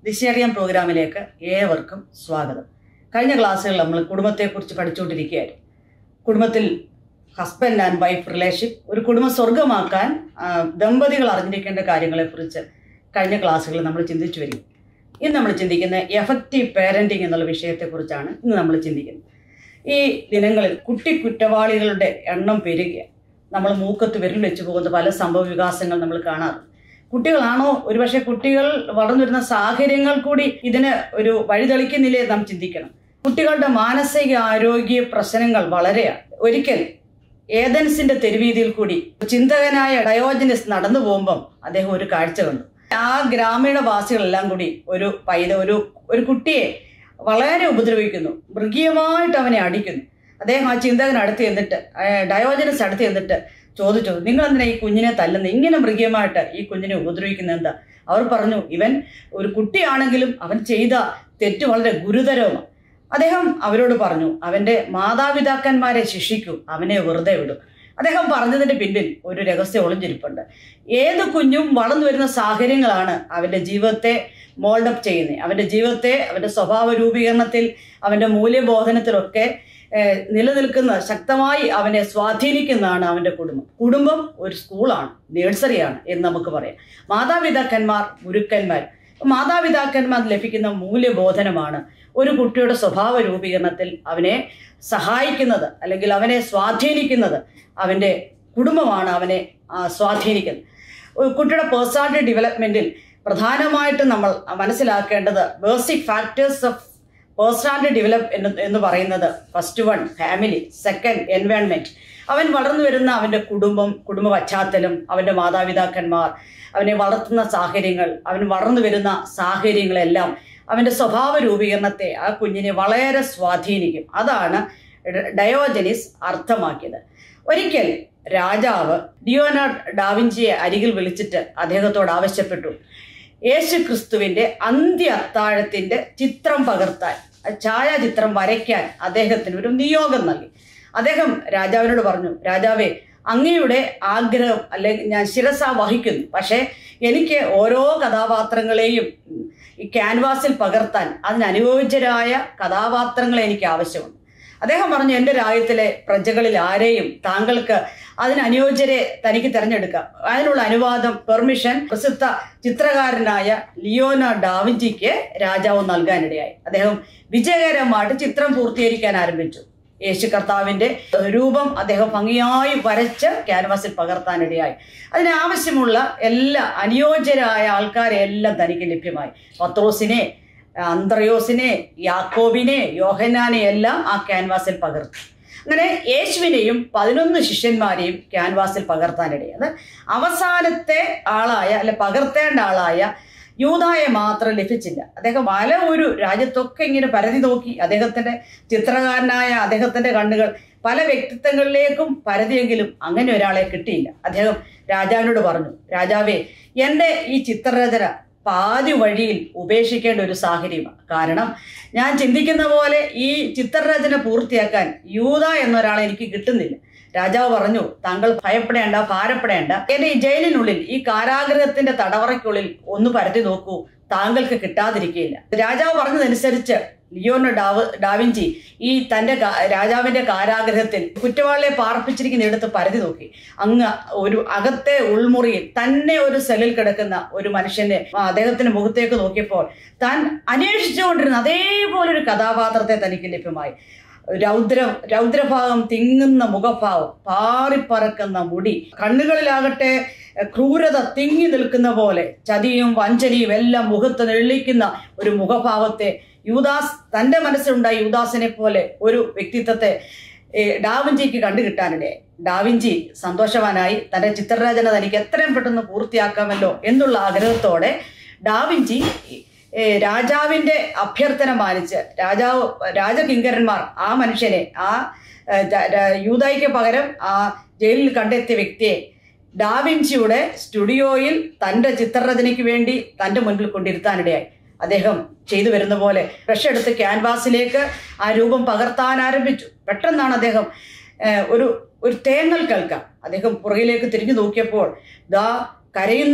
ദിശയറിയാൻ പ്രോഗ്രാമിലേക്ക് ഏവർക്കും സ്വാഗതം കഴിഞ്ഞ ക്ലാസ്സുകളിൽ നമ്മൾ കുടുംബത്തെക്കുറിച്ച് പഠിച്ചുകൊണ്ടിരിക്കുകയായിരുന്നു കുടുംബത്തിൽ ഹസ്ബൻഡ് ആൻഡ് വൈഫ് റിലേഷൻ ഒരു കുടുംബം സ്വർഗമാക്കാൻ ആ, ദമ്പതികൾ അറിഞ്ഞിരിക്കേണ്ട കാര്യങ്ങളെക്കുറിച്ച് കഴിഞ്ഞ ക്ലാസ്സുകളിൽ നമ്മൾ ചിന്തിച്ചു വരും ഇന്ന് നമ്മൾ ചിന്തിക്കുന്ന എഫക്റ്റീവ് പേരൻറ്റിങ് എന്നുള്ള വിഷയത്തെക്കുറിച്ചാണ് ഇന്ന് നമ്മൾ ചിന്തിക്കുന്നത് ഈ ദിനങ്ങളിൽ കുട്ടി കുറ്റവാളികളുടെ എണ്ണം പെരുകുക നമ്മൾ മൂക്കത്ത് വിരൽ വെച്ച് പോകുന്ന പല സംഭവ വികാസങ്ങൾ നമ്മൾ കാണാറുണ്ട് കുട്ടികളാണോ ഒരുപക്ഷെ കുട്ടികൾ വളർന്നു വരുന്ന സാഹചര്യങ്ങൾ കൂടി ഇതിന് ഒരു വഴിതെളിക്കുന്നില്ലേ നാം ചിന്തിക്കണം കുട്ടികളുടെ മാനസിക ആരോഗ്യ പ്രശ്നങ്ങൾ വളരെയാണ് ഒരിക്കൽ ഏതൻസിന്റെ തെരുവീതിയിൽ കൂടി ചിന്തകനായ ഡയോജനസ് നടന്നു പോകുമ്പം അദ്ദേഹം ഒരു കാഴ്ച കണ്ടു ആ ഗ്രാമീണവാസികളെല്ലാം കൂടി ഒരു പൈത ഒരു ഒരു കുട്ടിയെ വളരെ ഉപദ്രവിക്കുന്നു മൃഗീയമായിട്ട് അവനെ അടിക്കുന്നു അദ്ദേഹം ആ ചിന്തകൻ അടുത്ത് ചെന്നിട്ട് ആ ഡയോജനസ് അടുത്ത് ചെന്നിട്ട് ചോദിച്ചു നിങ്ങൾ എന്തിനാ ഈ കുഞ്ഞിനെ തല്ലുന്നത് ഇങ്ങനെ മൃഗീയമായിട്ട് ഈ കുഞ്ഞിനെ ഉപദ്രവിക്കുന്നത് എന്താ അവർ പറഞ്ഞു ഇവൻ ഒരു കുട്ടിയാണെങ്കിലും അവൻ ചെയ്ത തെറ്റ് വളരെ ഗുരുതരവുമാണ് അദ്ദേഹം അവരോട് പറഞ്ഞു അവൻ്റെ മാതാപിതാക്കന്മാരെ ശിക്ഷിക്കൂ അവനെ വെറുതെ വിടും അദ്ദേഹം പറഞ്ഞതിൻ്റെ പിന്നിൽ ഒരു രഹസ്യം ഒളിഞ്ഞിരിപ്പുണ്ട് ഏത് കുഞ്ഞും വളർന്നു വരുന്ന സാഹചര്യങ്ങളാണ് അവൻ്റെ ജീവിതത്തെ മോൾഡപ്പ് ചെയ്യുന്നത് അവൻ്റെ ജീവിതത്തെ അവൻ്റെ സ്വഭാവ രൂപീകരണത്തിൽ അവൻ്റെ മൂല്യബോധനത്തിലൊക്കെ ഏഹ്, നിലനിൽക്കുന്ന ശക്തമായി അവനെ സ്വാധീനിക്കുന്നതാണ് അവൻ്റെ കുടുംബം കുടുംബം ഒരു സ്കൂളാണ് നേഴ്സറിയാണ് എന്ന് നമുക്ക് പറയാം മാതാപിതാക്കന്മാർ ഗുരുക്കന്മാർ മാതാപിതാക്കന്മാർ ലഭിക്കുന്ന മൂല്യബോധനമാണ് ഒരു കുട്ടിയുടെ സ്വഭാവ രൂപീകരണത്തിൽ അവനെ സഹായിക്കുന്നത് അല്ലെങ്കിൽ അവനെ സ്വാധീനിക്കുന്നത് അവൻ്റെ കുടുംബമാണ് അവനെ ആ, സ്വാധീനിക്കുന്നത് ഒരു കുട്ടിയുടെ പേഴ്സണാലിറ്റി ഡെവലപ്മെൻറ്റിൽ പ്രധാനമായിട്ടും നമ്മൾ മനസ്സിലാക്കേണ്ടത് basic factors of personality develop എന്ന് എന്ന് പറയുന്നത് first one family second environment അവൻ വളർന്നു വരുന്ന അവൻ്റെ കുടുംബം കുടുംബ പശ്ചാത്തലം അവൻ്റെ മാതാപിതാക്കന്മാർ അവനെ വളർത്തുന്ന സാഹചര്യങ്ങൾ അവൻ വളർന്നു വരുന്ന സാഹചര്യങ്ങളെല്ലാം അവൻ്റെ സ്വഭാവ രൂപീകരണത്തെ ആ കുഞ്ഞിനെ വളരെ സ്വാധീനിക്കും അതാണ് ഡ- ഡയോജനിസ് അർത്ഥമാക്കിയത് ഒരിക്കൽ രാജാവ് ഡിയോനാ ഡാവിഞ്ചിയെ അരികിൽ വിളിച്ചിട്ട് അദ്ദേഹത്തോട് ആവശ്യപ്പെട്ടു യേശു ക്രിസ്തുവിൻ്റെ അന്ത്യ അത്താഴത്തിൻ്റെ ചിത്രം പകർത്താൻ ഛായാചിത്രം വരയ്ക്കാൻ അദ്ദേഹത്തിന് ഒരു നിയോഗം നൽകി അദ്ദേഹം രാജാവിനോട് പറഞ്ഞു രാജാവേ അങ്ങയുടെ ആഗ്രഹം അല്ലെങ്കിൽ ഞാൻ ശിരസ വഹിക്കുന്നു പക്ഷേ എനിക്ക് ഓരോ കഥാപാത്രങ്ങളെയും ഈ ക്യാൻവാസിൽ പകർത്താൻ അതിനനുയോജ്യരായ കഥാപാത്രങ്ങളെ എനിക്ക് ആവശ്യമുണ്ട് അദ്ദേഹം പറഞ്ഞു എൻ്റെ രാജ്യത്തിലെ പ്രജകളിൽ ആരെയും താങ്കൾക്ക് അതിന് അനുയോജ്യരെ തനിക്ക് തിരഞ്ഞെടുക്കാം അതിനുള്ള അനുവാദം പെർമിഷൻ പ്രസിദ്ധ ചിത്രകാരനായ ലിയോന ഡാവിഞ്ചിക്ക് രാജാവ് നൽകാനിടയായി അദ്ദേഹം വിജയകരമായിട്ട് ചിത്രം പൂർത്തീകരിക്കാൻ ആരംഭിച്ചു യേശു കർത്താവിൻ്റെ രൂപം അദ്ദേഹം ഭംഗിയായി വരച്ച് ക്യാൻവാസിൽ പകർത്താനിടയായി അതിനാവശ്യമുള്ള എല്ലാ അനുയോജ്യരായ ആൾക്കാരെ എല്ലാം തനിക്ക് ലഭ്യമായി പത്രോസിനെ അന്ത്രയോസിനെ യാക്കോബിനെ യോഹനാനെ എല്ലാം ആ ക്യാൻവാസിൽ പകർത്തി അങ്ങനെ യേശുവിനെയും പതിനൊന്ന് ശിഷ്യന്മാരെയും ക്യാൻവാസിൽ പകർത്താനിടയായി അത് അവസാനത്തെ ആളായ അല്ലെ പകർത്തേണ്ട ആളായ യൂതായെ മാത്രം ലഭിച്ചില്ല അദ്ദേഹം പല ഒരു രാജ്യത്തൊക്കെ ഇങ്ങനെ പരതി നോക്കി അദ്ദേഹത്തിന്റെ ചിത്രകാരനായ അദ്ദേഹത്തിന്റെ കണ്ണുകൾ പല വ്യക്തിത്വങ്ങളിലേക്കും പരതിയെങ്കിലും അങ്ങനെ ഒരാളെ കിട്ടിയില്ല അദ്ദേഹം രാജാവിനോട് പറഞ്ഞു രാജാവേ എൻ്റെ ഈ ചിത്രരചന പാതി വഴിയിൽ ഉപേക്ഷിക്കേണ്ട ഒരു സാഹചര്യമാണ് കാരണം ഞാൻ ചിന്തിക്കുന്ന പോലെ ഈ ചിത്രരചന പൂർത്തിയാക്കാൻ യൂത എന്നൊരാളെ എനിക്ക് കിട്ടുന്നില്ല രാജാവ് പറഞ്ഞു താങ്കൾ ഭയപ്പെടേണ്ട ഭാരപ്പെടേണ്ട എന്റെ ഈ ജയിലിനുള്ളിൽ ഈ കാരാഗ്രഹത്തിന്റെ തടവറയ്ക്കുള്ളിൽ ഒന്ന് പരത്തി നോക്കൂ താങ്കൾക്ക് കിട്ടാതിരിക്കുകയില്ല രാജാവ് പറഞ്ഞതനുസരിച്ച് ലിയോണോ ഡാവ് ഡാവിഞ്ചി ഈ തന്റെ കാ- രാജാവിന്റെ കാരാഗ്രഹത്തിൽ കുറ്റവാളിയെ പാർപ്പിച്ചിരിക്കുന്ന ഇടത്ത് പരതി നോക്കി അങ്ങ് ഒരു അകത്തെ ഉൾമുറിയിൽ തന്നെ ഒരു സെല്ലിൽ കിടക്കുന്ന ഒരു മനുഷ്യന്റെ ആ, അദ്ദേഹത്തിന്റെ മുഖത്തേക്ക് നോക്കിയപ്പോൾ താൻ അന്വേഷിച്ചുകൊണ്ടിരുന്ന അതേപോലെ ഒരു കഥാപാത്രത്തെ തനിക്ക് ലഭ്യമായി രൗദ്രം രൗദ്രഭാവം തിങ്ങുന്ന മുഖഭാവം പാറിപ്പറക്കുന്ന മുടി കണ്ണുകളിലാകട്ടെ എഹ്, ക്രൂരത തിങ്ങി നിൽക്കുന്ന പോലെ ചതിയും വഞ്ചനയും എല്ലാം മുഖത്ത് നെള്ളിക്കുന്ന ഒരു മുഖഭാവത്തെ യൂദാസ് തൻ്റെ മനസ്സിലുണ്ടായ യൂദാസിനെ പോലെ ഒരു വ്യക്തിത്വത്തെ ഏഹ്, ഡാവിഞ്ചിക്ക് കണ്ടു കിട്ടാനിടയായി ഡാവിഞ്ചി സന്തോഷവാനായി തൻ്റെ ചിത്രരചന തനിക്ക് എത്രയും പെട്ടെന്ന് പൂർത്തിയാക്കാമല്ലോ എന്നുള്ള ആഗ്രഹത്തോടെ ഡാവിഞ്ചി ഏ, രാജാവിന്റെ അഭ്യർത്ഥന മാനിച്ച് രാജാവ് രാജകിങ്കരന്മാർ ആ മനുഷ്യനെ ആ ഏ, ജ- ര- യൂതായിക്ക് പകരം ആ ജയിലിൽ കണ്ടെത്തിയ വ്യക്തിയെ ഡാവിഞ്ചിയുടെ സ്റ്റുഡിയോയിൽ തൻ്റെ ചിത്രരചനയ്ക്ക് വേണ്ടി തൻ്റെ മുൻപിൽ കൊണ്ടിരുത്താനിടയായി അദ്ദേഹം ചെയ്തു വരുന്ന പോലെ ബ്രഷ് എടുത്ത് ക്യാൻവാസിലേക്ക് ആ രൂപം പകർത്താൻ ആരംഭിച്ചു പെട്ടെന്നാണ് അദ്ദേഹം ഏഹ്, ഒരു ഒരു തേങ്ങൽ കേൾക്കാം അദ്ദേഹം പുറകിലേക്ക് തിരിഞ്ഞു നോക്കിയപ്പോൾ ദാ കരയുന്ന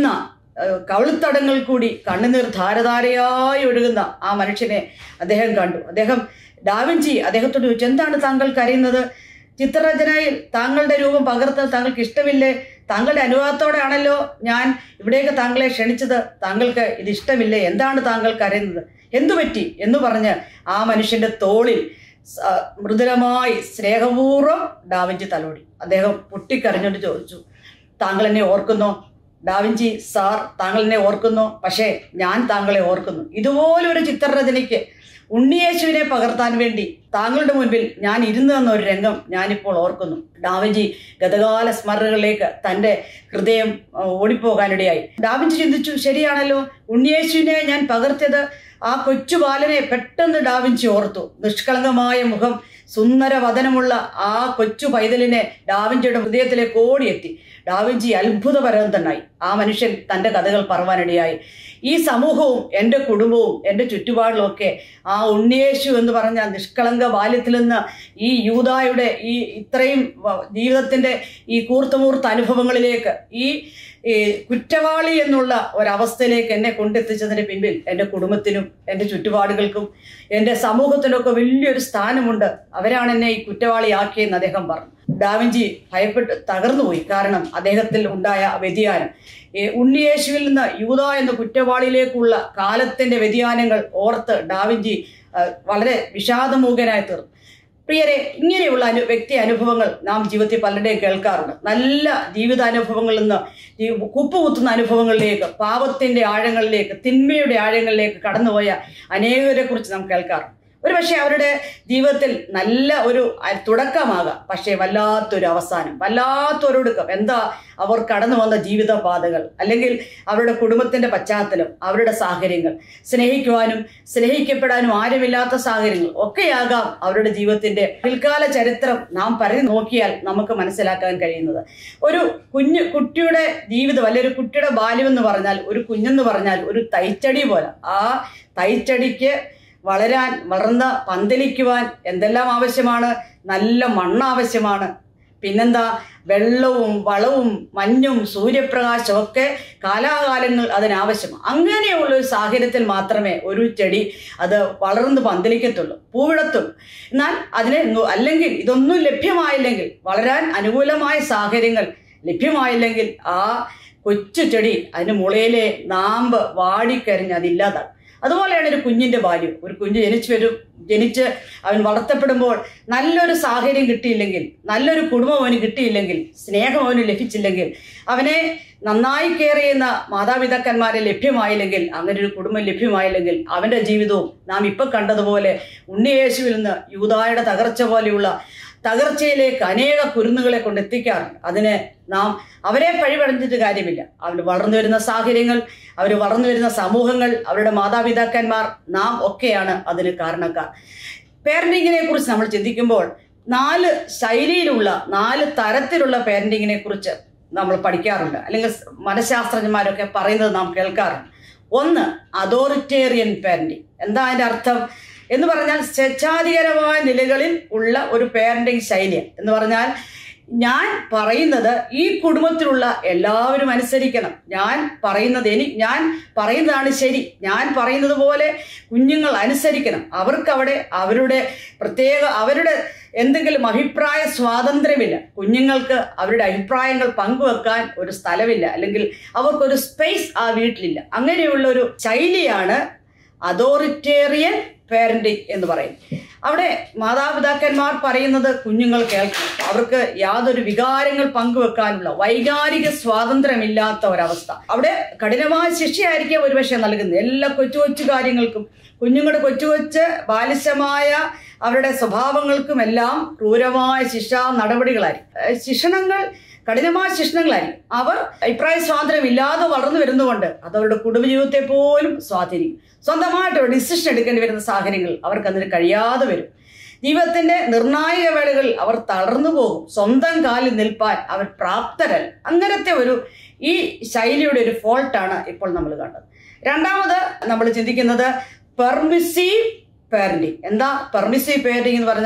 ഏഹ്, കവിൾത്തടങ്ങൾ കൂടി കണ്ണുനീർ ധാരധാരയായി ഒഴുകുന്ന ആ മനുഷ്യനെ അദ്ദേഹം കണ്ടു അദ്ദേഹം ഡാവിഞ്ചി അദ്ദേഹത്തോട് ചോദിച്ചു എന്താണ് താങ്കൾ കരയുന്നത് ചിത്രരചനയിൽ താങ്കളുടെ രൂപം പകർത്ത് താങ്കൾക്ക് ഇഷ്ടമില്ലേ താങ്കളുടെ അനുവാദത്തോടെയാണല്ലോ ഞാൻ ഇവിടേക്ക് താങ്കളെ ക്ഷണിച്ചത് താങ്കൾക്ക് ഇത് ഇഷ്ടമില്ലേ എന്താണ് താങ്കൾ കരയുന്നത് എന്തു പറ്റി എന്ന് പറഞ്ഞ് ആ മനുഷ്യന്റെ തോളിൽ സ- മൃദുലമായി സ്നേഹപൂർവ്വം ഡാവിഞ്ചി തലോടി അദ്ദേഹം പൊട്ടിക്കരഞ്ഞുകൊണ്ട് ചോദിച്ചു താങ്കൾ എന്നെ ഓർക്കുന്നോ ഡാവിഞ്ചി സാർ താങ്കൾ എന്നെ ഓർക്കുന്നു പക്ഷേ ഞാൻ താങ്കളെ ഓർക്കുന്നു ഇതുപോലൊരു ചിത്രരചനയ്ക്ക് ഉണ്ണിയേശുവിനെ പകർത്താൻ വേണ്ടി താങ്കളുടെ മുൻപിൽ ഞാൻ ഇരുന്നു എന്ന ഒരു രംഗം ഞാനിപ്പോൾ ഓർക്കുന്നു ഡാവിഞ്ചി ഗതകാല സ്മരണകളിലേക്ക് തൻ്റെ ഹൃദയം ആ, ഓടിപ്പോകാനിടയായി ഡാവിഞ്ചി ചിന്തിച്ചു ശരിയാണല്ലോ ഉണ്ണിയേശുവിനെ ഞാൻ പകർത്തിയത് ആ കൊച്ചു ബാലനെ പെട്ടെന്ന് ഡാവിഞ്ചി ഓർത്തു നിഷ്കളങ്കമായ മുഖം സുന്ദര വദനമുള്ള ആ കൊച്ചു പൈതലിനെ ഡാവിഞ്ചിയുടെ ഹൃദയത്തിലേക്ക് ഓടിയെത്തി ഡാവിഞ്ചി അത്ഭുതപരന്തനായി ആ മനുഷ്യൻ തൻ്റെ കഥകൾ പറവാനിടയായി ഈ സമൂഹവും എൻ്റെ കുടുംബവും എൻ്റെ ചുറ്റുപാടിലും ഒക്കെ ആ ഉണ്ണിയേശു എന്ന് പറഞ്ഞ നിഷ്കളങ്ക ബാല്യത്തിൽ നിന്ന് ഈ യൂതായുടെ ഈ ഇത്രയും വ- ജീവിതത്തിൻ്റെ ഈ കൂർത്തമൂർത്ത അനുഭവങ്ങളിലേക്ക് ഈ ഈ കുറ്റവാളി എന്നുള്ള ഒരവസ്ഥയിലേക്ക് എന്നെ കൊണ്ടെത്തിച്ചതിന് പിൻപിൽ എൻ്റെ കുടുംബത്തിനും എൻ്റെ ചുറ്റുപാടുകൾക്കും എൻ്റെ സമൂഹത്തിനൊക്കെ വലിയൊരു സ്ഥാനമുണ്ട് അവരാണ് എന്നെ ഈ കുറ്റവാളിയാക്കിയെന്ന് അദ്ദേഹം പറഞ്ഞു ഡാവിഞ്ചി ഭയപ്പെട്ട് തകർന്നുപോയി കാരണം അദ്ദേഹത്തിൽ ഉണ്ടായ വ്യതിയാനം ഈ ഉണ്ണിയേശുവിൽ നിന്ന് യൂത എന്ന കുറ്റവാളിയിലേക്കുള്ള കാലത്തിന്റെ വ്യതിയാനങ്ങൾ ഓർത്ത് ഡാവിഞ്ചി ആ, വളരെ വിഷാദമൂകനായി തീർന്നു പ്രിയരെ ഇങ്ങനെയുള്ള അനു വ്യക്തി അനുഭവങ്ങൾ നാം ജീവിതത്തിൽ പലരുടെയും കേൾക്കാറുണ്ട് നല്ല ജീവിതാനുഭവങ്ങളിൽ നിന്ന് ഈ കുപ്പുകുത്തുന്ന അനുഭവങ്ങളിലേക്ക് പാപത്തിന്റെ ആഴങ്ങളിലേക്ക് തിന്മയുടെ ആഴങ്ങളിലേക്ക് കടന്നുപോയ അനേകരെ കുറിച്ച് നാം കേൾക്കാറുണ്ട് ഒരുപക്ഷെ അവരുടെ ജീവിതത്തിൽ നല്ല ഒരു അ- തുടക്കമാകാം പക്ഷേ വല്ലാത്തൊരു അവസാനം വല്ലാത്തൊരൊടുക്കം എന്താ അവർ കടന്നു വന്ന ജീവിതപാതകൾ അല്ലെങ്കിൽ അവരുടെ കുടുംബത്തിന്റെ പശ്ചാത്തലം അവരുടെ സാഹചര്യങ്ങൾ സ്നേഹിക്കുവാനും സ്നേഹിക്കപ്പെടാനും ആരുമില്ലാത്ത സാഹചര്യങ്ങൾ ഒക്കെയാകാം അവരുടെ ജീവിതത്തിന്റെ പിൽക്കാല ചരിത്രം നാം പരതി നോക്കിയാൽ നമുക്ക് മനസ്സിലാക്കാൻ കഴിയുന്നത് ഒരു കുഞ്ഞു കുട്ടിയുടെ ജീവിതം അല്ലെങ്കിൽ ഒരു കുട്ടിയുടെ ബാല്യം എന്ന് പറഞ്ഞാൽ ഒരു കുഞ്ഞെന്ന് പറഞ്ഞാൽ ഒരു തൈച്ചടി പോലെ ആ തൈച്ചടിക്ക് വളരാൻ വളർന്ന് പന്തലിക്കുവാൻ എന്തെല്ലാം ആവശ്യമാണ് നല്ല മണ്ണ് ആവശ്യമാണ് പിന്നെന്താ വെള്ളവും വളവും മഞ്ഞും സൂര്യപ്രകാശവും ഒക്കെ കാലാകാലങ്ങൾ അതിനാവശ്യമാണ് അങ്ങനെയുള്ള ഒരു സാഹചര്യത്തിൽ മാത്രമേ ഒരു ചെടി അത് വളർന്ന് പന്തലിക്കത്തുള്ളൂ പൂവിടത്തുള്ളൂ എന്നാൽ അതിന് നു- അല്ലെങ്കിൽ ഇതൊന്നും ലഭ്യമായില്ലെങ്കിൽ വളരാൻ അനുകൂലമായ സാഹചര്യങ്ങൾ ലഭ്യമായില്ലെങ്കിൽ ആ കൊച്ചു ചെടി അതിന് മുളയിലെ നാമ്പ് വാടിക്കരിഞ്ഞ് അതില്ലാതാകും അതുപോലെയാണ് ഒരു കുഞ്ഞിന്റെ ബാല്യം ഒരു കുഞ്ഞ് ജനിച്ചു വരും ജനിച്ച് അവൻ വളർത്തപ്പെടുമ്പോൾ നല്ലൊരു സാഹചര്യം കിട്ടിയില്ലെങ്കിൽ നല്ലൊരു കുടുംബം അവന് കിട്ടിയില്ലെങ്കിൽ സ്നേഹം അവന് ലഭിച്ചില്ലെങ്കിൽ അവനെ നന്നായി കെയർ ചെയ്യുന്ന മാതാപിതാക്കന്മാരെ ലഭ്യമായില്ലെങ്കിൽ അങ്ങനെ ഒരു കുടുംബം ലഭ്യമായില്ലെങ്കിൽ അവന്റെ ജീവിതവും നാം ഇപ്പൊ കണ്ടതുപോലെ ഉണ്ണിയേശുവിൽ നിന്ന് യൂതായുടെ തകർച്ച പോലെയുള്ള തകർച്ചയിലേക്ക് അനേക കുരുന്നുകളെ കൊണ്ട് എത്തിക്കാറുണ്ട് അതിന് നാം അവരെ പഴിപടഞ്ഞിട്ട് കാര്യമില്ല അവർ വളർന്നു വരുന്ന സാഹചര്യങ്ങൾ അവർ വളർന്നു വരുന്ന സമൂഹങ്ങൾ അവരുടെ മാതാപിതാക്കന്മാർ നാം ഒക്കെയാണ് അതിന് കാരണക്കാർ പേരൻറ്റിങ്ങിനെ കുറിച്ച് നമ്മൾ ചിന്തിക്കുമ്പോൾ നാല് ശൈലിയിലുള്ള നാല് തരത്തിലുള്ള പേരൻറ്റിങ്ങിനെ കുറിച്ച് നമ്മൾ പഠിക്കാറുണ്ട് അല്ലെങ്കിൽ മനഃശാസ്ത്രജ്ഞന്മാരൊക്കെ പറയുന്നത് നാം കേൾക്കാറുണ്ട് ഒന്ന് അതോറിറ്റേറിയൻ പാരന്റിങ് എന്താ അതിൻ്റെ അർത്ഥം എന്ന് പറഞ്ഞാൽ സ്വേച്ഛാധികാരമായ നിലകളിൽ ഉള്ള ഒരു പേരന്റിങ് ശൈലി എന്ന് പറഞ്ഞാൽ ഞാൻ പറയുന്നത് ഈ കുടുംബത്തിലുള്ള എല്ലാവരും അനുസരിക്കണം ഞാൻ പറയുന്നത് എനി ഞാൻ പറയുന്നതാണ് ശരി ഞാൻ പറയുന്നത് പോലെ കുഞ്ഞുങ്ങൾ അനുസരിക്കണം അവർക്ക് അവിടെ അവരുടെ പ്രത്യേക അവരുടെ എന്തെങ്കിലും അഭിപ്രായ സ്വാതന്ത്ര്യമില്ല കുഞ്ഞുങ്ങൾക്ക് അവരുടെ അഭിപ്രായങ്ങൾ പങ്കുവെക്കാൻ ഒരു സ്ഥലമില്ല അല്ലെങ്കിൽ അവർക്കൊരു സ്പേസ് ആ വീട്ടിലില്ല അങ്ങനെയുള്ള ഒരു ശൈലിയാണ് അതോറിറ്റേറിയൻ പേരന്റിങ് എന്ന് പറയും അവിടെ മാതാപിതാക്കന്മാർ പറയുന്നത് കുഞ്ഞുങ്ങൾ കേൾക്കണം അവർക്ക് യാതൊരു വികാരങ്ങൾ പങ്കുവെക്കാനുള്ള വൈകാരിക സ്വാതന്ത്ര്യമില്ലാത്ത ഒരവസ്ഥ അവിടെ കഠിനമായ ശിക്ഷയായിരിക്കും ഒരുപക്ഷെ നൽകുന്നത് എല്ലാ കൊച്ചു കൊച്ചു കാര്യങ്ങൾക്കും കുഞ്ഞുങ്ങളുടെ കൊച്ചു കൊച്ച് ബാലിശമായ അവരുടെ സ്വഭാവങ്ങൾക്കുമെല്ലാം ക്രൂരമായ ശിക്ഷാ നടപടികളായിരിക്കും ഏഹ് ശിക്ഷണങ്ങൾ കഠിനമായ ശിക്ഷണങ്ങളായിരിക്കും അവർ അഭിപ്രായ സ്വാതന്ത്ര്യം ഇല്ലാതെ വളർന്നു വരുന്നതുകൊണ്ട് അത് അവരുടെ കുടുംബജീവിതത്തെ പോലും സ്വാധീനിക്കും സ്വന്തമായിട്ട് ഒരു ഡിസിഷൻ എടുക്കേണ്ടി വരുന്ന സാഹചര്യങ്ങൾ അവർക്ക് അതിന് കഴിയാതെ വരും ജീവിതത്തിന്റെ നിർണായക വേളകളിൽ അവർ തളർന്നു പോകും സ്വന്തം കാലിൽ നിൽപ്പാൻ അവർ പ്രാപ്തരല്ല അങ്ങനത്തെ ഒരു ഈ ശൈലിയുടെ ഒരു ഫോൾട്ടാണ് ഇപ്പോൾ നമ്മൾ കണ്ടത് രണ്ടാമത് നമ്മൾ ചിന്തിക്കുന്നത് പെർമിസീവ് പേരന്റിങ് എന്താ പെർമിസീവ് പേരന്റിങ് എന്ന് പറഞ്ഞാൽ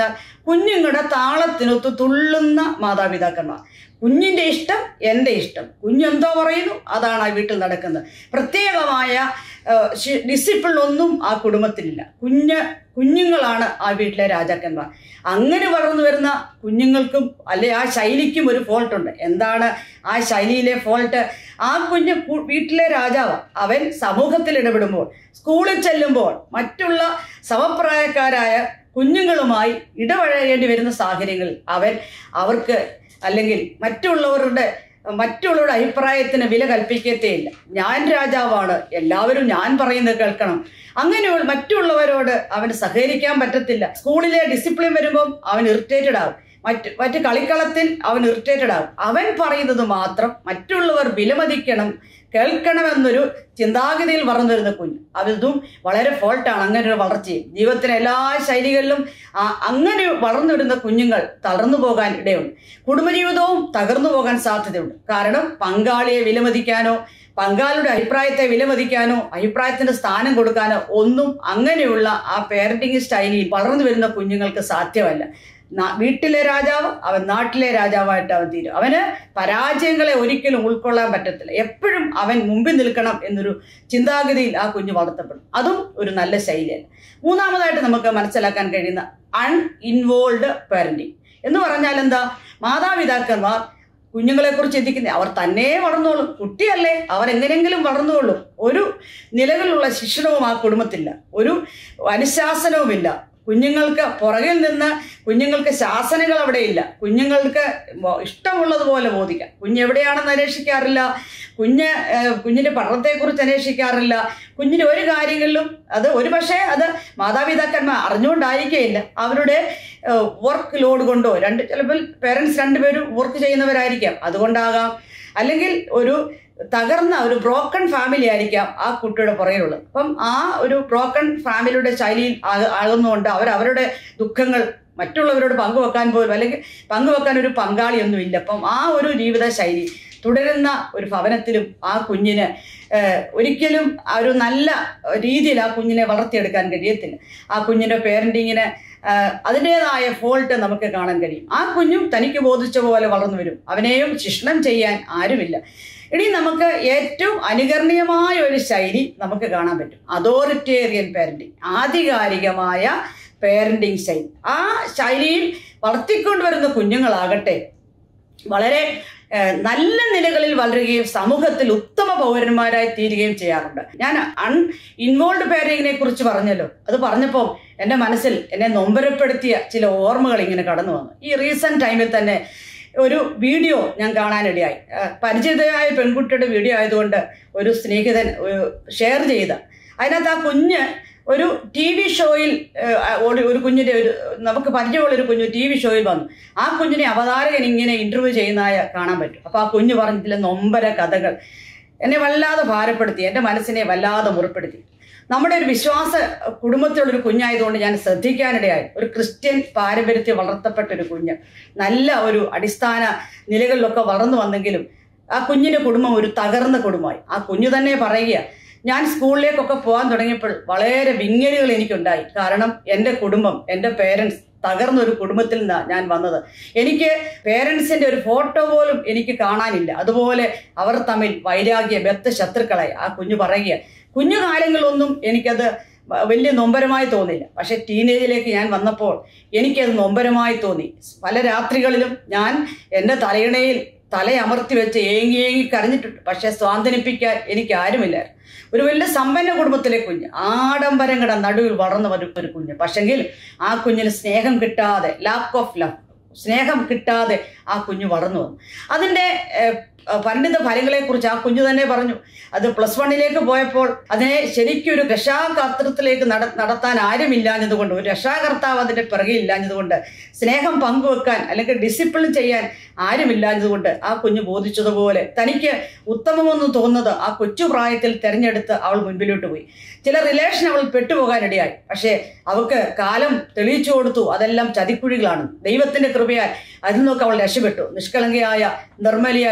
കുഞ്ഞുങ്ങളുടെ താളത്തിനൊത്ത് തുള്ളുന്ന മാതാപിതാക്കന്മാർ കുഞ്ഞിൻ്റെ ഇഷ്ടം എൻ്റെ ഇഷ്ടം കുഞ്ഞെന്തോ പറയുന്നു അതാണ് ആ വീട്ടിൽ നടക്കുന്നത് പ്രത്യേകമായ ഡിസിപ്ലിൻ ഒന്നും ആ കുടുംബത്തിലില്ല കുഞ്ഞ് കുഞ്ഞുങ്ങളാണ് ആ വീട്ടിലെ രാജാക്കന്മാർ അങ്ങനെ വളർന്നു വരുന്ന കുഞ്ഞുങ്ങൾക്കും അല്ലെ ആ ശൈലിക്കും ഒരു ഫോൾട്ട് ഉണ്ട് എന്താണ് ആ ശൈലിയിലെ ഫോൾട്ട് ആ കുഞ്ഞ് കു- വീട്ടിലെ രാജാവ് അവൻ സമൂഹത്തിൽ ഇടപെടുമ്പോൾ സ്കൂളിൽ ചെല്ലുമ്പോൾ മറ്റുള്ള സമപ്രായക്കാരായ കുഞ്ഞുങ്ങളുമായി ഇടപഴകേണ്ടി വരുന്ന സാഹചര്യങ്ങളിൽ അവൻ അവർക്ക് അല്ലെങ്കിൽ മറ്റുള്ളവരുടെ മറ്റുള്ളവരുടെ അഭിപ്രായത്തിന് വില കൽപ്പിക്കത്തേയില്ല ഞാൻ രാജാവാണ് എല്ലാവരും ഞാൻ പറയുന്നത് കേൾക്കണം അങ്ങനെയുള്ള മറ്റുള്ളവരോട് അവന് സഹകരിക്കാൻ പറ്റത്തില്ല സ്കൂളിലെ ഡിസിപ്ലിൻ വരുമ്പം അവൻ ഇറിറ്റേറ്റഡ് ആകും മറ്റ് മറ്റ് കളിക്കളത്തിൽ അവൻ ഇറിറ്റേറ്റഡ് ആകും അവൻ പറയുന്നത് മാത്രം മറ്റുള്ളവർ വിലമതിക്കണം കേൾക്കണമെന്നൊരു ചിന്താഗതിയിൽ വളർന്നു വരുന്ന കുഞ്ഞ് അതും വളരെ ഫോൾട്ടാണ് അങ്ങനെ ഒരു വളർച്ചയും ജീവിതത്തിലെ എല്ലാ ശൈലികളിലും ആ അങ്ങനെ വളർന്നു വരുന്ന കുഞ്ഞുങ്ങൾ തളർന്നു പോകാൻ ഇടയുണ്ട് കുടുംബജീവിതവും തകർന്നു പോകാൻ സാധ്യതയുണ്ട് കാരണം പങ്കാളിയെ വിലമതിക്കാനോ പങ്കാളിയുടെ അഭിപ്രായത്തെ വിലമതിക്കാനോ അഭിപ്രായത്തിന് സ്ഥാനം കൊടുക്കാനോ ഒന്നും അങ്ങനെയുള്ള ആ പേരന്റിങ് സ്റ്റൈലിൽ വളർന്നു വരുന്ന കുഞ്ഞുങ്ങൾക്ക് സാധ്യമല്ല നാ- വീട്ടിലെ രാജാവ് അവൻ നാട്ടിലെ രാജാവായിട്ട് അവൻ തീരും അവന് പരാജയങ്ങളെ ഒരിക്കലും ഉൾക്കൊള്ളാൻ പറ്റത്തില്ല എപ്പോഴും അവൻ മുമ്പിൽ നിൽക്കണം എന്നൊരു ചിന്താഗതിയിൽ ആ കുഞ്ഞ് വളർത്തപ്പെടും അതും ഒരു നല്ല ശൈലിയല്ല മൂന്നാമതായിട്ട് നമുക്ക് മനസ്സിലാക്കാൻ കഴിയുന്ന അൺ ഇൻവോൾവ് പാരന്റിങ് എന്ന് പറഞ്ഞാൽ എന്താ മാതാപിതാക്കന്മാർ കുഞ്ഞുങ്ങളെ കുറിച്ച് ചിന്തിക്കുന്നത് അവർ തന്നെ വളർന്നോളും കുട്ടിയല്ലേ അവർ എങ്ങനെയെങ്കിലും വളർന്നോളും ഒരു നിലവിലുള്ള ശിക്ഷണവും ആ കുടുംബത്തില്ല ഒരു അനുശാസനവുമില്ല കുഞ്ഞുങ്ങൾക്ക് പുറകിൽ നിന്ന് കുഞ്ഞുങ്ങൾക്ക് ശാസനകൾ അവിടെയില്ല കുഞ്ഞുങ്ങൾക്ക് മോ- ഇഷ്ടമുള്ളതുപോലെ ബോധിക്കാം കുഞ്ഞ് എവിടെയാണെന്ന് അന്വേഷിക്കാറില്ല കുഞ്ഞ് ഏഹ്, കുഞ്ഞിന്റെ പഠനത്തെക്കുറിച്ച് അന്വേഷിക്കാറില്ല കുഞ്ഞിന്റെ ഒരു കാര്യങ്ങളിലും അത് ഒരു പക്ഷേ അത് മാതാപിതാക്കന്മാർ അറിഞ്ഞുകൊണ്ടായിരിക്കുകയില്ല അവരുടെ വർക്ക് ലോഡ് കൊണ്ടോ രണ്ട് ചിലപ്പോൾ പേരൻസ് രണ്ടുപേരും വർക്ക് ചെയ്യുന്നവരായിരിക്കാം അതുകൊണ്ടാകാം അല്ലെങ്കിൽ ഒരു തകർന്ന ഒരു ബ്രോക്കൺ ഫാമിലി ആയിരിക്കാം ആ കുട്ടിയുടെ പുറകിലുള്ളത് അപ്പം ആ ഒരു ബ്രോക്കൺ ഫാമിലിയുടെ ശൈലിയിൽ ആക- ആകുന്നതുകൊണ്ട് അവർ അവരുടെ ദുഃഖങ്ങൾ മറ്റുള്ളവരോട് പങ്കുവെക്കാൻ പോലും അല്ലെങ്കിൽ പങ്കുവെക്കാൻ ഒരു പങ്കാളിയൊന്നും ഇല്ല അപ്പം ആ ഒരു ജീവിത ശൈലി തുടരുന്ന ഒരു ഭവനത്തിലും ആ കുഞ്ഞിന് ഏഹ്, ഒരിക്കലും ആ ഒരു നല്ല രീതിയിൽ ആ കുഞ്ഞിനെ വളർത്തിയെടുക്കാൻ കഴിയത്തില്ല ആ കുഞ്ഞിൻ്റെ പേരൻറ്റിങ്ങിന് അതിൻ്റെതായ ഫോൾട്ട് നമുക്ക് കാണാൻ കഴിയും ആ കുഞ്ഞും തനിക്ക് ബോധിച്ച പോലെ വളർന്നു വരും അവനെയും ശിക്ഷണം ചെയ്യാൻ ആരുമില്ല ഇനി നമുക്ക് ഏറ്റവും അനുകരണീയമായ ഒരു ശൈലി നമുക്ക് കാണാൻ പറ്റും അതോറിറ്റേറിയൻ പാരന്റിങ് ആധികാരികമായ പേരന്റിങ് ശൈലി ആ ശൈലിയിൽ വളർത്തിക്കൊണ്ടുവരുന്ന കുഞ്ഞുങ്ങളാകട്ടെ വളരെ ഏഹ്, നല്ല നിലകളിൽ വളരുകയും സമൂഹത്തിൽ ഉത്തമ പൗരന്മാരായി തീരുകയും ചെയ്യാറുണ്ട് ഞാൻ അൺ ഇൻവോൾവ് പേരന്റിങ്ങിനെ കുറിച്ച് പറഞ്ഞല്ലോ അത് പറഞ്ഞപ്പോൾ എൻ്റെ മനസ്സിൽ എന്നെ നൊമ്പരപ്പെടുത്തിയ ചില ഓർമ്മകൾ ഇങ്ങനെ കടന്നു വന്നു ഈ റീസെൻറ്റ് ടൈമിൽ തന്നെ ഒരു വീഡിയോ ഞാൻ കാണാനിടയായി ഏഹ്, പരിചിതയായ പെൺകുട്ടിയുടെ വീഡിയോ ആയതുകൊണ്ട് ഒരു സ്നേഹിതൻ ഷെയർ ചെയ്ത അതിനകത്ത് ആ കുഞ്ഞ് ഒരു ടി വി ഷോയിൽ ഏഹ്, ഒരു ഒരു കുഞ്ഞിൻ്റെ ഒരു നമുക്ക് പരിചയമുള്ള ഒരു കുഞ്ഞ് ടി വി ഷോയിൽ വന്നു ആ കുഞ്ഞിനെ അവതാരകൻ ഇങ്ങനെ ഇന്റർവ്യൂ ചെയ്യുന്നതായ കാണാൻ പറ്റും അപ്പോൾ ആ കുഞ്ഞ് പറഞ്ഞിട്ടില്ല നൊമ്പര കഥകൾ എന്നെ വല്ലാതെ ഭാരപ്പെടുത്തി എൻ്റെ മനസ്സിനെ വല്ലാതെ മുറിപ്പെടുത്തി നമ്മുടെ ഒരു വിശ്വാസ കുടുംബത്തിലുള്ളൊരു കുഞ്ഞായതുകൊണ്ട് ഞാൻ ശ്രദ്ധിക്കാനിടയായി ഒരു ക്രിസ്ത്യൻ പാരമ്പര്യത്തിൽ വളർത്തപ്പെട്ട ഒരു കുഞ്ഞ് നല്ല ഒരു അടിസ്ഥാന നിലകളിലൊക്കെ വളർന്നു വന്നെങ്കിലും ആ കുഞ്ഞിൻ്റെ കുടുംബം ഒരു തകർന്ന കുടുംബമായി ആ കുഞ്ഞു തന്നെ പറയുക ഞാൻ സ്കൂളിലേക്കൊക്കെ പോകാൻ തുടങ്ങിയപ്പോൾ വളരെ വിങ്ങലുകൾ എനിക്കുണ്ടായി കാരണം എൻ്റെ കുടുംബം എൻ്റെ പേരൻസ് തകർന്ന ഒരു കുടുംബത്തിൽ നിന്നാണ് ഞാൻ വന്നത് എനിക്ക് പേരൻസിൻ്റെ ഒരു ഫോട്ടോ പോലും എനിക്ക് കാണാനില്ല അതുപോലെ അവർ തമ്മിൽ വൈരാഗ്യ ബദ്ധ ശത്രുക്കളായി ആ കുഞ്ഞു പറയുക കുഞ്ഞുകാലങ്ങളൊന്നും എനിക്കത് വ- വലിയ നൊമ്പരമായി തോന്നില്ല പക്ഷേ ടീനേജിലേക്ക് ഞാൻ വന്നപ്പോൾ എനിക്കത് നൊമ്പരമായി തോന്നി പല രാത്രികളിലും ഞാൻ എൻ്റെ തലയിണയിൽ തലയമർത്തി വെച്ച് ഏങ്ങി ഏങ്ങി കരഞ്ഞിട്ടുണ്ട് പക്ഷേ സ്വാന്തനിപ്പിക്കാൻ എനിക്ക് ആരുമില്ലായിരുന്നു ഒരു വലിയ സമ്പന്ന കുടുംബത്തിലെ കുഞ്ഞ് ആഡംബരങ്ങളുടെ നടുവിൽ വളർന്നു വരും ഒരു കുഞ്ഞ് പക്ഷെങ്കിൽ ആ കുഞ്ഞിന് സ്നേഹം കിട്ടാതെ ലാക്ക് ഓഫ് ലവ് സ്നേഹം കിട്ടാതെ ആ കുഞ്ഞ് വളർന്നു വന്നു അതിൻ്റെ ഏഹ്, പരിണിത ഫലങ്ങളെക്കുറിച്ച് ആ കുഞ്ഞു തന്നെ പറഞ്ഞു അത് പ്ലസ് വണ്ണിലേക്ക് പോയപ്പോൾ അതിനെ ശരിക്കും ഒരു രക്ഷാകർത്തൃത്വത്തിലേക്ക് നട നടത്താൻ ആരുമില്ലാഞ്ഞതുകൊണ്ട് ഒരു രക്ഷാകർത്താവ് അതിൻ്റെ പിറകെ ഇല്ലാഞ്ഞതുകൊണ്ട് സ്നേഹം പങ്കുവെക്കാൻ അല്ലെങ്കിൽ ഡിസിപ്ലിൻ ചെയ്യാൻ ആരുമില്ലാഞ്ഞതുകൊണ്ട് ആ കുഞ്ഞ് ബോധിച്ചതുപോലെ തനിക്ക് ഉത്തമമെന്ന് തോന്നുന്നത് ആ കൊച്ചു പ്രായത്തിൽ തിരഞ്ഞെടുത്ത് അവൾ മുൻപിലോട്ട് പോയി ചില റിലേഷൻ അവൾ പെട്ടുപോകാനിടയായി പക്ഷേ അവൾക്ക് കാലം തെളിയിച്ചു കൊടുത്തു അതെല്ലാം ചതിക്കുഴികളാണ് ദൈവത്തിന്റെ കൃപയാൽ അതിൽ നിന്നൊക്കെ അവൾ രക്ഷപ്പെട്ടു നിഷ്കളങ്കയായ നിർമ്മലിയായ ഒരു കുഞ്ഞ്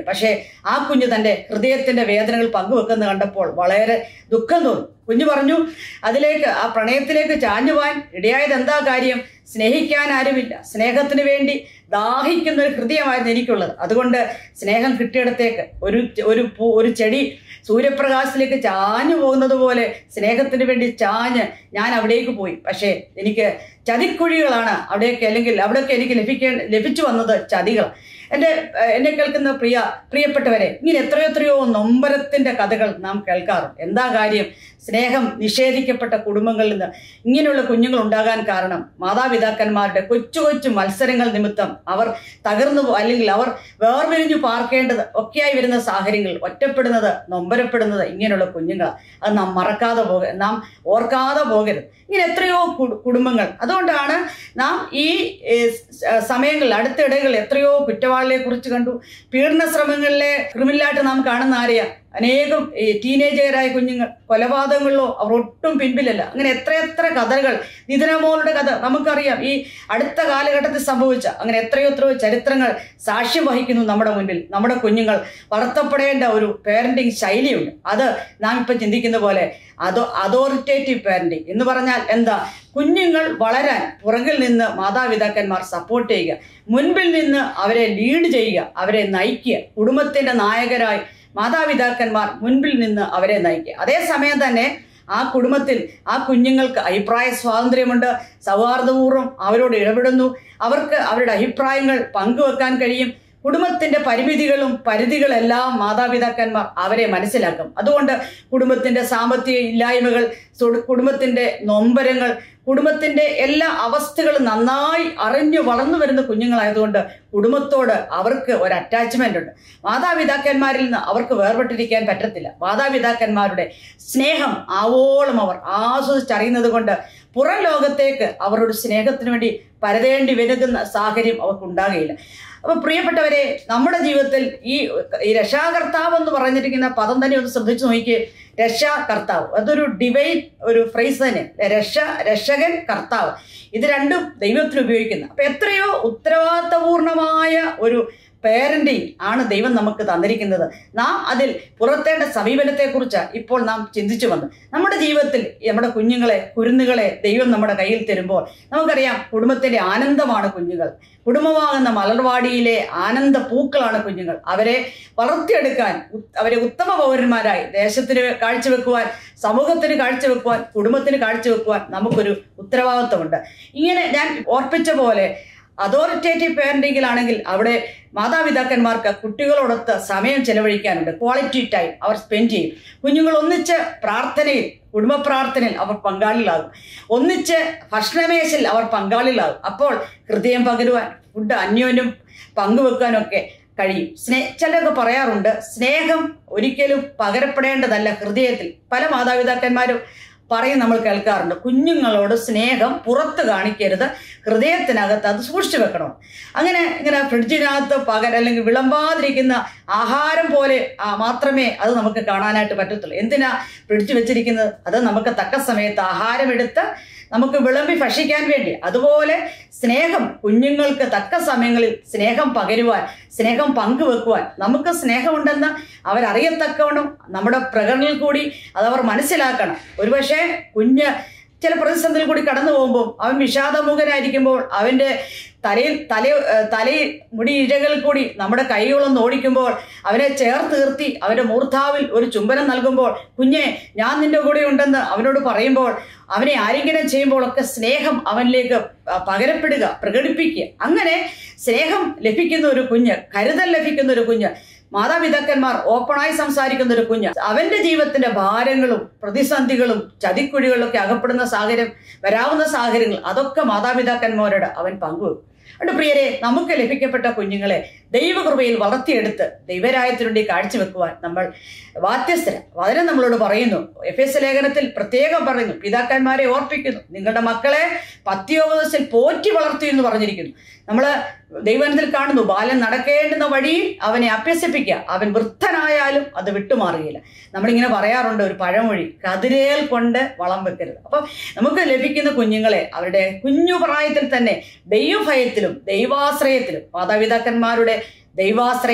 വേണ്ടി പക്ഷേ ആ കുഞ്ഞ് തൻ്റെ ഹൃദയത്തിൻ്റെ വേദനകൾ പങ്കുവെക്കുന്നത് കണ്ടപ്പോൾ വളരെ ദുഃഖം തോന്നി കുഞ്ഞു പറഞ്ഞു അതിലേക്ക് ആ പ്രണയത്തിലേക്ക് ചാഞ്ഞുവാൻ ഇടയായത് എന്താ കാര്യം സ്നേഹിക്കാൻ ആരുമില്ല സ്നേഹത്തിന് വേണ്ടി ദാഹിക്കുന്ന ഒരു ഹൃദയമായിരുന്നു എനിക്കുള്ളത് അതുകൊണ്ട് സ്നേഹം കിട്ടിയിടത്തേക്ക് ഒരു ഒരു പൂ ഒരു ചെടി സൂര്യപ്രകാശത്തിലേക്ക് ചാഞ്ഞു പോകുന്നത് പോലെ സ്നേഹത്തിന് വേണ്ടി ചാഞ്ഞ് ഞാൻ അവിടേക്ക് പോയി പക്ഷേ എനിക്ക് ചതിക്കുഴികളാണ് അവിടേക്ക് അല്ലെങ്കിൽ അവിടെയൊക്കെ എനിക്ക് ലഭിക്കേണ്ട ലഭിച്ചു വന്നത് ചതികൾ എൻ്റെ ഏഹ്, എന്നെ കേൾക്കുന്ന പ്രിയ പ്രിയപ്പെട്ടവരെ ഇങ്ങനെ എത്രയോ എത്രയോ നൊമ്പരത്തിൻ്റെ കഥകൾ നാം കേൾക്കാറുണ്ട് എന്താ കാര്യം സ്നേഹം നിഷേധിക്കപ്പെട്ട കുടുംബങ്ങളിൽ നിന്ന് ഇങ്ങനെയുള്ള കുഞ്ഞുങ്ങൾ ഉണ്ടാകാൻ കാരണം മാതാപിതാക്കന്മാരുടെ കൊച്ചു കൊച്ചു മത്സരങ്ങൾ നിമിത്തം അവർ തകർന്നു പോ- അല്ലെങ്കിൽ അവർ വേർപിരിഞ്ഞു പാർക്കേണ്ടത് ഒക്കെയായി വരുന്ന സാഹചര്യങ്ങൾ ഒറ്റപ്പെടുന്നത് നൊമ്പരപ്പെടുന്നത് ഇങ്ങനെയുള്ള കുഞ്ഞുങ്ങളാണ് അത് നാം മറക്കാതെ പോക നാം ഓർക്കാതെ പോകരുത് ഇങ്ങനെ എത്രയോ കു- കുടുംബങ്ങൾ അതുകൊണ്ടാണ് നാം ഈ ഏഹ്, സ- സമയങ്ങളിൽ അടുത്തിടകളിൽ എത്രയോ കുറ്റവാളികളെ കുറിച്ച് കണ്ടു പീഡന ശ്രമങ്ങളിലെ ക്രിമിനലായിട്ട് നാം കാണുന്ന ആരെയാ അനേകം ഈ ടീനേജറായ കുഞ്ഞുങ്ങൾ കൊലപാതകങ്ങളിലോ അവർ ഒട്ടും പിൻപിലല്ല അങ്ങനെ എത്രയെത്ര കഥകൾ നിതിനമോളുടെ കഥ നമുക്കറിയാം ഈ അടുത്ത കാലഘട്ടത്തിൽ സംഭവിച്ച അങ്ങനെ എത്രയോ എത്രയോ ചരിത്രങ്ങൾ സാക്ഷ്യം വഹിക്കുന്നു നമ്മുടെ മുൻപിൽ നമ്മുടെ കുഞ്ഞുങ്ങൾ വളർത്തപ്പെടേണ്ട ഒരു പേരൻറ്റിങ് ശൈലിയുണ്ട് അത് നാം ഇപ്പം ചിന്തിക്കുന്ന പോലെ അതോ അതോറിറ്റേറ്റീവ് പാരന്റിങ് എന്ന് പറഞ്ഞാൽ എന്താ കുഞ്ഞുങ്ങൾ വളരാൻ പുറകിൽ നിന്ന് മാതാപിതാക്കന്മാർ സപ്പോർട്ട് ചെയ്യുക മുൻപിൽ നിന്ന് അവരെ ലീഡ് ചെയ്യുക അവരെ നയിക്കുക കുടുംബത്തിന്റെ നായകരായി മാതാപിതാക്കന്മാർ മുൻപിൽ നിന്ന് അവരെ നയിക്കുക അതേസമയം തന്നെ ആ കുടുംബത്തിൽ ആ കുഞ്ഞുങ്ങൾക്ക് അഭിപ്രായ സ്വാതന്ത്ര്യമുണ്ട് സൗഹാർദ്ദപൂർവ്വം അവരോട് ഇടപെടുന്നു അവർക്ക് അവരുടെ അഭിപ്രായങ്ങൾ പങ്കുവെക്കാൻ കഴിയും കുടുംബത്തിന്റെ പരിമിതികളും പരിധികളെല്ലാം മാതാപിതാക്കന്മാർ അവരെ മനസ്സിലാക്കും അതുകൊണ്ട് കുടുംബത്തിന്റെ സാമ്പത്തിക ഇല്ലായ്മകൾ സുട- കുടുംബത്തിന്റെ നൊമ്പരങ്ങൾ കുടുംബത്തിന്റെ എല്ലാ അവസ്ഥകളും നന്നായി അറിഞ്ഞു വളർന്നു വരുന്ന കുഞ്ഞുങ്ങളായതുകൊണ്ട് കുടുംബത്തോട് അവർക്ക് ഒരു അറ്റാച്ച്മെന്റ് ഉണ്ട് മാതാപിതാക്കന്മാരിൽ നിന്ന് അവർക്ക് വേർപെട്ടിരിക്കാൻ പറ്റത്തില്ല മാതാപിതാക്കന്മാരുടെ സ്നേഹം ആവോളം അവർ ആസ്വദിച്ചറിയുന്നത് കൊണ്ട് പുറം ലോകത്തേക്ക് അവരുടെ സ്നേഹത്തിന് വേണ്ടി പരതേണ്ടി വരുന്ന സാഹചര്യം അവർക്കുണ്ടാകുകയില്ല അപ്പൊ പ്രിയപ്പെട്ടവരെ നമ്മുടെ ജീവിതത്തിൽ ഈ ഈ രക്ഷാകർത്താവ് എന്ന് പറഞ്ഞിരിക്കുന്ന പദം തന്നെ ഒന്ന് ശ്രദ്ധിച്ചു നോക്കിയേ രക്ഷാകർത്താവ് അതൊരു ഡിവൈൻ ഒരു ഫ്രേസ് തന്നെ രക്ഷ രക്ഷകൻ കർത്താവ് ഇത് രണ്ടും ദൈവത്തിന് ഉപയോഗിക്കുന്നത് അപ്പൊ എത്രയോ ഉത്തരവാദിത്തപൂർണമായ ഒരു പേരന്റിങ് ആണ് ദൈവം നമുക്ക് തന്നിരിക്കുന്നത് നാം അതിൽ പുറത്തേണ്ട സമീപനത്തെക്കുറിച്ച് ഇപ്പോൾ നാം ചിന്തിച്ചു വന്നു നമ്മുടെ ജീവിതത്തിൽ നമ്മുടെ കുഞ്ഞുങ്ങളെ കുരുന്നുകളെ ദൈവം നമ്മുടെ കയ്യിൽ തരുമ്പോൾ നമുക്കറിയാം കുടുംബത്തിന്റെ ആനന്ദമാണ് കുഞ്ഞുങ്ങൾ കുടുംബമാകുന്ന മലർവാടിയിലെ ആനന്ദ പൂക്കളാണ് കുഞ്ഞുങ്ങൾ അവരെ വളർത്തിയെടുക്കാൻ ഉ- അവരെ ഉത്തമ പൗരന്മാരായി ദേശത്തിന് കാഴ്ചവെക്കുവാൻ സമൂഹത്തിന് കാഴ്ചവെക്കുവാൻ കുടുംബത്തിന് കാഴ്ചവെക്കുവാൻ നമുക്കൊരു ഉത്തരവാദിത്വമുണ്ട് ഇങ്ങനെ ഞാൻ ഓർപ്പിച്ച പോലെ അതോറിറ്റേറ്റീവ് പാരന്റിങ്ങിലാണെങ്കിൽ അവിടെ മാതാപിതാക്കന്മാർക്ക് കുട്ടികളോടൊത്ത് സമയം ചെലവഴിക്കാനുണ്ട് ക്വാളിറ്റി ടൈം അവർ സ്പെൻഡ് ചെയ്യും കുഞ്ഞുങ്ങൾ ഒന്നിച്ച് പ്രാർത്ഥനയിൽ കുടുംബ പ്രാർത്ഥനയിൽ അവർ പങ്കാളികളാകും ഒന്നിച്ച് ഭക്ഷണമേശയിൽ അവർ പങ്കാളികളാകും അപ്പോൾ ഹൃദയം പകരുവാൻ ഫുഡ് അന്യോന്യം പങ്കുവെക്കാനൊക്കെ കഴിയും സ്നേ ചിലരൊക്കെ പറയാറുണ്ട് സ്നേഹം ഒരിക്കലും പകരപ്പെടേണ്ടതല്ല ഹൃദയത്തിൽ പല മാതാപിതാക്കന്മാരും പറയും നമ്മൾ കേൾക്കാറുണ്ട് കുഞ്ഞുങ്ങളോട് സ്നേഹം പുറത്ത് കാണിക്കരുത് ഹൃദയത്തിനകത്ത് അത് സൂക്ഷിച്ചു വെക്കണം അങ്ങനെ ഇങ്ങനെ ഫ്രിഡ്ജിനകത്ത് പകൽ അല്ലെങ്കിൽ വിളമ്പാതിരിക്കുന്ന ആഹാരം പോലെ ആ, മാത്രമേ അത് നമുക്ക് കാണാനായിട്ട് പറ്റത്തുള്ളൂ എന്തിനാ ഫ്രിഡ്ജ് വെച്ചിരിക്കുന്നത് അത് നമുക്ക് തക്ക സമയത്ത് ആഹാരം എടുത്ത് നമുക്ക് വിളമ്പി ഭക്ഷിക്കാൻ വേണ്ടി അതുപോലെ സ്നേഹം കുഞ്ഞുങ്ങൾക്ക് തക്ക സമയങ്ങളിൽ സ്നേഹം പകരുവാൻ സ്നേഹം പങ്കുവെക്കുവാൻ നമുക്ക് സ്നേഹമുണ്ടെന്ന് അവരറിയത്തക്കവണ്ണം നമ്മുടെ പ്രകടനത്തിൽ കൂടി അതവർ മനസ്സിലാക്കണം ഒരുപക്ഷെ കുഞ്ഞ് ചില പ്രതിസന്ധിയിൽ കൂടി കടന്നു പോകുമ്പോൾ അവൻ വിഷാദമുഖനായിരിക്കുമ്പോൾ അവൻ്റെ തലയിൽ തല ഏഹ് തലയിൽ മുടി ഇഴകളിൽ കൂടി നമ്മുടെ കൈകളൊന്ന് ഓടിക്കുമ്പോൾ അവനെ ചേർത്ത് നിർത്തി അവൻ്റെ മൂർധാവിൽ ഒരു ചുംബനം നൽകുമ്പോൾ കുഞ്ഞെ ഞാൻ നിന്റെ കൂടെ ഉണ്ടെന്ന് അവനോട് പറയുമ്പോൾ അവനെ ആരെങ്കിലും ചെയ്യുമ്പോഴൊക്കെ സ്നേഹം അവനിലേക്ക് പ- പകരപ്പെടുക പ്രകടിപ്പിക്കുക അങ്ങനെ സ്നേഹം ലഭിക്കുന്ന ഒരു കുഞ്ഞ് കരുതൽ ലഭിക്കുന്ന ഒരു കുഞ്ഞ് മാതാപിതാക്കന്മാർ ഓപ്പണായി സംസാരിക്കുന്ന ഒരു കുഞ്ഞ് അവന്റെ ജീവിതത്തിന്റെ ഭാരങ്ങളും പ്രതിസന്ധികളും ചതിക്കുഴികളിലൊക്കെ അകപ്പെടുന്ന സാഹചര്യം വരാവുന്ന സാഹചര്യങ്ങൾ അതൊക്കെ മാതാപിതാക്കന്മാരോട് അവൻ പങ്കുവെക്കും അതുകൊണ്ട് പ്രിയരെ നമുക്ക് ലഭിക്കപ്പെട്ട കുഞ്ഞുങ്ങളെ ദൈവകൃപയിൽ വളർത്തിയെടുത്ത് ദൈവരായത്തിനു വേണ്ടി കാഴ്ചവെക്കുവാൻ നമ്മൾ ബാധ്യസ്ഥര വചനം നമ്മളോട് പറയുന്നു എഫ് എസ് ലേഖനത്തിൽ പ്രത്യേകം പറയുന്നു പിതാക്കന്മാരെ ഓർപ്പിക്കുന്നു നിങ്ങളുടെ മക്കളെ പത്യോപദേശത്തിൽ പോറ്റി വളർത്തി എന്ന് പറഞ്ഞിരിക്കുന്നു നമ്മൾ ദൈവനത്തിൽ കാണുന്നു ബാലൻ നടക്കേണ്ടുന്ന വഴിയിൽ അവനെ അഭ്യസിപ്പിക്കുക അവൻ വൃദ്ധനായാലും അത് വിട്ടുമാറുകയില്ല നമ്മളിങ്ങനെ പറയാറുണ്ട് ഒരു പഴമൊഴി കതിരേൽ കൊണ്ട് വളം വെക്കരുത് അപ്പം നമുക്ക് ലഭിക്കുന്ന കുഞ്ഞുങ്ങളെ അവരുടെ കുഞ്ഞു പ്രായത്തിൽ തന്നെ ദൈവഭയത്തിലും ദൈവാശ്രയത്തിലും മാതാപിതാക്കന്മാരുടെ ദൈവാശ്രയം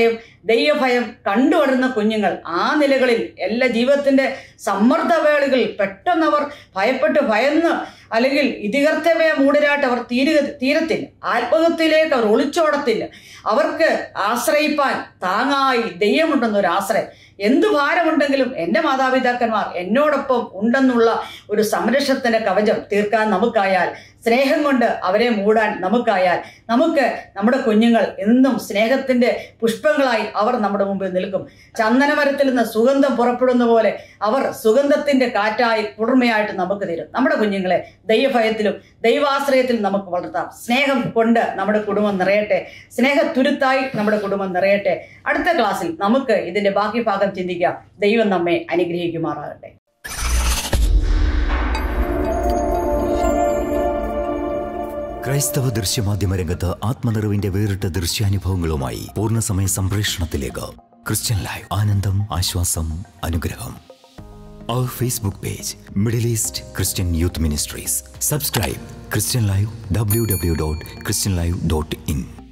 ദൈവഭയം കണ്ടുവരുന്ന കുഞ്ഞുങ്ങൾ ആ നിലകളിൽ എല്ലാ ജീവിതത്തിൻ്റെ സമ്മർദ്ദവേളകളിൽ പെട്ടെന്നവർ ഭയപ്പെട്ട് ഭയന്ന് അല്ലെങ്കിൽ ഇതികർത്തവയ മൂടരായിട്ട് അവർ തീരുക തീരത്തില്ല ആത്മഹത്യയിലേക്ക് അവർ ഒളിച്ചോടത്തില്ല അവർക്ക് ആശ്രയിപ്പാൻ താങ്ങായി ദൈവമുണ്ടെന്നൊരു ആശ്രയം എന്ത് ഭാരമുണ്ടെങ്കിലും എൻ്റെ മാതാപിതാക്കന്മാർ എന്നോടൊപ്പം ഉണ്ടെന്നുള്ള ഒരു സംരക്ഷണത്തിൻ്റെ കവചം തീർക്കാൻ നമുക്കായാൽ സ്നേഹം കൊണ്ട് അവരെ മൂടാൻ നമുക്കായാൽ നമുക്ക് നമ്മുടെ കുഞ്ഞുങ്ങൾ എന്നും സ്നേഹത്തിൻ്റെ പുഷ്പങ്ങളായി അവർ നമ്മുടെ മുമ്പിൽ നിൽക്കും ചന്ദനമരത്തിൽ നിന്ന് സുഗന്ധം പുറപ്പെടുന്ന പോലെ അവർ സുഗന്ധത്തിൻ്റെ കാറ്റായി കുളിർമയായിട്ട് നമുക്ക് തരും നമ്മുടെ കുഞ്ഞുങ്ങളെ ദൈവഭയത്തിലും ദൈവാശ്രയത്തിലും നമുക്ക് വളർത്താം സ്നേഹം കൊണ്ട് നമ്മുടെ കുടുംബം നിറയട്ടെ സ്നേഹത്തുരുത്തായി നമ്മുടെ കുടുംബം നിറയട്ടെ അടുത്ത ക്ലാസ്സിൽ നമുക്ക് ഇതിൻ്റെ ബാക്കി ഭാഗം ചിന്തിക്കാം ദൈവം നമ്മെ അനുഗ്രഹിക്കുമാറാകട്ടെ ക്രൈസ്തവ ദൃശ്യമാധ്യമ രംഗത്ത് ആത്മനിറവിന്റെ വേറിട്ട ദൃശ്യാനുഭവങ്ങളുമായി പൂർണ്ണസമയ സംപ്രേഷണത്തിലേക്ക് ക്രിസ്ത്യൻ ലൈവ് ആനന്ദം ആശ്വാസം അനുഗ്രഹം അവർ Facebook page Middle East Christian youth ministries subscribe Christian live W W dot Christian live dot in